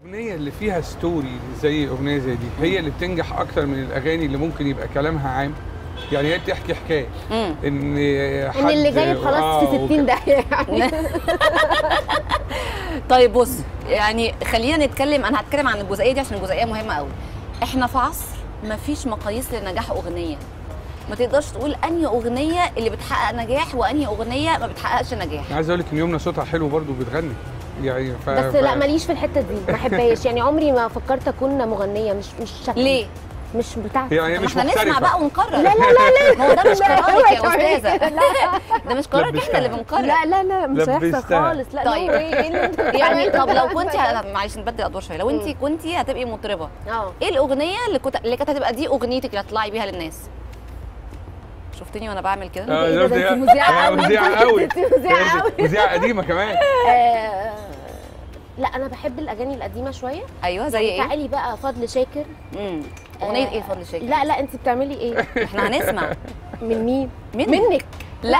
الاغنيه اللي فيها ستوري زي اغنيه زي دي هي اللي بتنجح اكتر من الاغاني اللي ممكن يبقى كلامها عام يعني هي بتحكي حكايه مم. ان ان حد اللي جايب خلاص آه، في 60 داهيه يعني طيب بص يعني خلينا نتكلم انا هتكلم عن الجزئيه دي عشان الجزئيه مهمه قوي احنا في عصر ما فيش مقاييس لنجاح اغنيه ما تقدرش تقول انهي اغنيه اللي بتحقق نجاح وانهي اغنيه ما بتحققش نجاح أنا عايز اقول لك ان يمنى صوتها حلو برضو بتغني يعني ف... بس ف- لا ماليش في الحته دي ما بحبهاش يعني عمري ما فكرت اكون مغنيه مش مش شكلي ليه؟ مش بتاعتي هي هي طب ما مش احنا نسمع محترفه بقى ونقرر لا لا لا لا هو ده مش قرارك يا لا. استاذه ده مش قرارك احنا اللي بنقرر لا لا لا مش هيحصل لبستها. خالص لا طيب. no way. ايه اللي انت يعني بتعمله طب لو ده؟ كنت معلش نبدل ادوار شويه لو انت مم. كنت هتبقي مطربه اه ايه الاغنيه اللي كنت اللي كانت هتبقى دي اغنيتك اللي هتطلعي بيها للناس شفتني وانا بعمل كده آه، إيه ده، ده شفت انت هي- مذيعة هي قوي. مذيعة قوي انت مذيعة قوي. مذيعة قديمة كمان آه، لا انا بحب الاغاني القديمه شويه ايوه زي ايه تعالي بقى فضل شاكر امم اغنيه آه، ايه فضل شاكر لا لا انت بتعملي ايه احنا هنسمع من مين منك. منك لا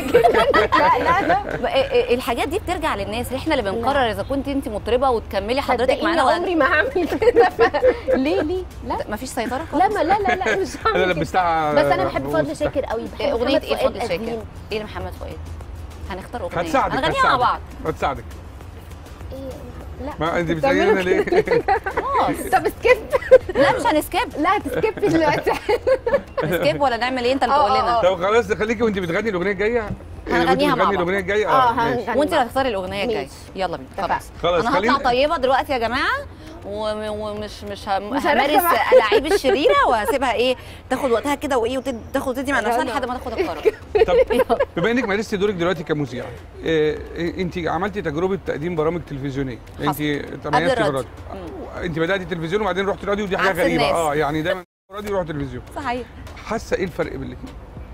لا لا لا بقى- إيه- الحاجات دي بترجع للناس احنا اللي بنقرر اذا كنت انت مطربه وتكملي حضرتك صدقيني معانا ولا عمري ما هعمل كده ف... ليه ليه لا مفيش سيطره خالص لا ما لا لا لا مش انا هعمل كده لبستها بس انا بحب فضل وبستها. شاكر قوي بحب إيه اغنيه محمد ايه فؤاد فضل شاكر قديم. ايه لمحمد فؤاد هنختار اغنيه هتساعدك هنغنيها مع هتساعدك. بعض هتساعدك إيه، لا ما انت بتعملوا بتسالينا ليه خلاص طب سكيب لا مش هنسكيب لا هتسكيب دلوقتي هنسكيب ولا نعمل ايه انت اللي آه، تقول آه، لنا آه. طب خلاص خليكي وانت بتغني الاغنيه الجايه هنغنيها وانت مع بتغني بعض. الاغنيه الجايه اه اه ماشي. هنغني وانت مع اللي هتختاري الاغنيه الجايه ماشي. يلا بينا اتفقنا. خلاص خلاص، انا هطلع خلينا- طيبه دلوقتي يا جماعه وم- ومش مش هم- مش همارس هرخم عليك. الالعاب الشريره وهسيبها ايه تاخد وقتها كده وايه وتاخد تدي مع نفسها يلا. لحد ما تاخد القرار طب بما انك مارستي دورك دلوقتي كمذيعه إيه انت عملتي تجربه تقديم برامج تلفزيونيه انت قبل تميزتي في الراديو الراديو انت بداتي تلفزيون وبعدين رحتي راديو ودي حاجه عكس غريبه الناس. اه يعني دايما راديو يروح تلفزيون صحيح حاسه ايه الفرق بين الاثنين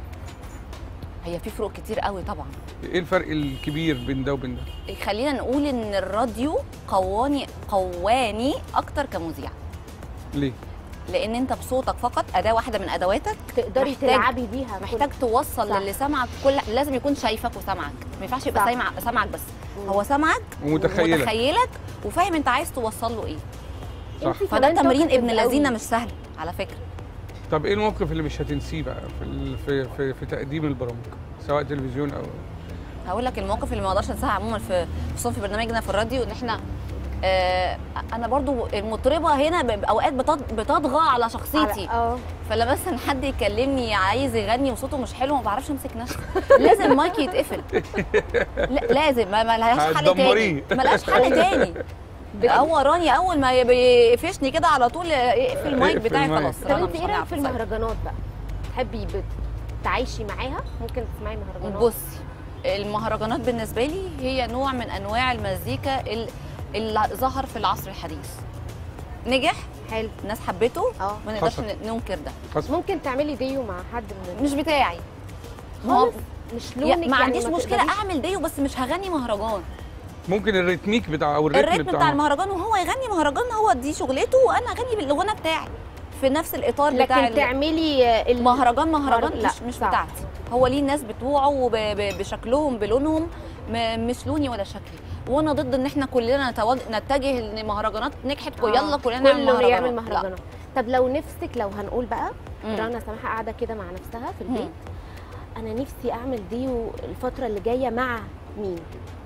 هي في فروق كتير قوي طبعا ايه الفرق الكبير بين ده وبين ده خلينا نقول ان الراديو قواني قواني اكتر كمذيع ليه لان انت بصوتك فقط اداه واحده من ادواتك تقدري محتاج- تلعبي بيها محتاج توصل صح. للي سامعك كل لازم يكون شايفك وسامعك ما ينفعش يبقى صح. سامع سامعك بس مم. هو سامعك ومتخيلك. ومتخيلك وفاهم انت عايز توصل له ايه صح. انتي فده كمان تمرين talkative ابن قوي. لذينه مش سهل على فكره طب ايه الموقف اللي مش هتنسيه بقى في ال- في في, في تقديم البرامج سواء تلفزيون او هقول لك المواقف اللي ما اقدرش انساها عموما في خصوصا في برنامجنا في الراديو ان احنا آه انا برضو المطربه هنا ب- اوقات بتض- بتطغى على شخصيتي على- اه فلما مثلا حد يكلمني عايز يغني وصوته مش حلو ما بعرفش امسك نفسي لازم مايك يتقفل لا لازم ما ما لهاش حل هتدمريه. تاني ما لهاش حل تاني هو راني اول ما بيقفشني كده على طول اقفل المايك اقفل بتاعي المايك. خلاص طب أنا انت مش ايه رايك هنعرف في نسيطر. المهرجانات بقى تحبي بت- تعيشي معاها ممكن تسمعي مهرجانات بصي المهرجانات بالنسبه لي هي نوع من انواع المزيكا ال- اللي ظهر في العصر الحديث نجح حلو الناس حبته اه ما نقدرش حصل. ن- ننكر ده خاصة ممكن تعملي ديو مع حد من مش بتاعي خالص مش يا- لونك ما يعني عنديش مشكله تقدريش- اعمل ديو بس مش هغني مهرجان ممكن الريتميك بتاع او الريتم, الريتم بتاع المهرجان وهو يغني مهرجان هو دي شغلته وانا اغني بالغنى بتاعي في نفس الاطار بتاع لكن ال- تعملي ال- مهرجان مهرجان لا، مش مش صعب. بتاعتي هو ليه الناس بتوعه وب- ب- بشكلهم بلونهم م- مش لوني ولا شكلي وانا ضد ان احنا كلنا نتوج... نتجه ان مهرجانات نجحت آه، يلا كلنا نعمل كله مهرجانات يعمل لا. مهرجانات طب لو نفسك لو هنقول بقى مم. رنا سماحه قاعده كده مع نفسها في مم. البيت انا نفسي اعمل ديو الفتره اللي جايه مع مين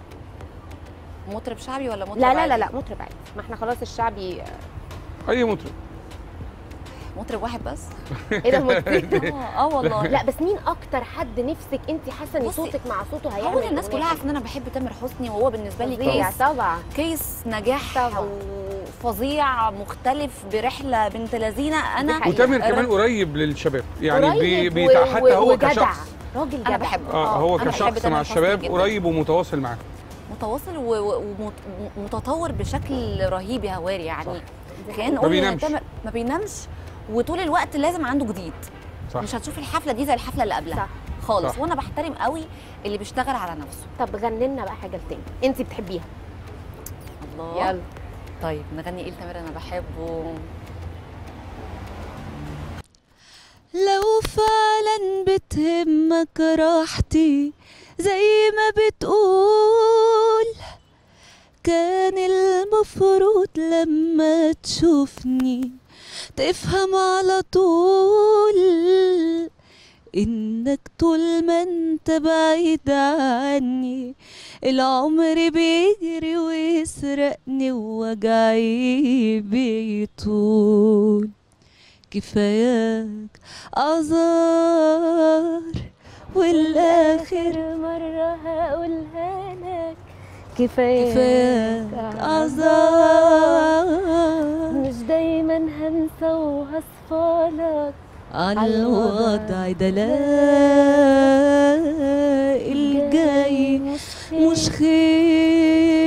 مطرب شعبي ولا مطرب لا لا عادي؟ لا لا مطرب عادي ما احنا خلاص الشعبي اي مطرب مطرب واحد بس ايه ده مطرب اه اه والله لا بس مين اكتر حد نفسك انت حاسه ان بصي، صوتك مع صوته هيعمل هقول الناس أغنية كلها عارفه ان انا بحب تامر حسني وهو بالنسبه لي فظيع كيس طبعا كيس نجاح طبعا. وفظيع مختلف برحله بنت لذينه انا حقيقة. وتامر كمان الر- قريب للشباب يعني بي قريب بي و- حتى و- هو وجدع. كشخص راجل جدع انا بحبه اه هو أنا بحب كشخص تامر مع حسني الشباب جداً. قريب ومتواصل معاهم متواصل ومتطور بشكل رهيب يا هواري يعني كان ما نقول إن بينامش. تامر ما بينامش وطول الوقت لازم عنده جديد صح مش هتشوف الحفله دي زي الحفله اللي قبلها صح خالص صح. وانا بحترم قوي اللي بيشتغل على نفسه طب غني لنا بقى حاجه تاني انت بتحبيها الله يلا طيب نغني ايه لتامر انا بحبه لو فعلا بتهمك راحتي زي ما بتقول كان المفروض لما تشوفني تفهم على طول انك طول ما انت بعيد عني العمر بيجري ويسرقني ووجعي بيطول كفاياك اعذار والاخر آخر مرة هقولها لك كفاية كفاياك اعذار مش دايما هنسى وهصفالك على على الوضع ده لا الجاي مش مش خير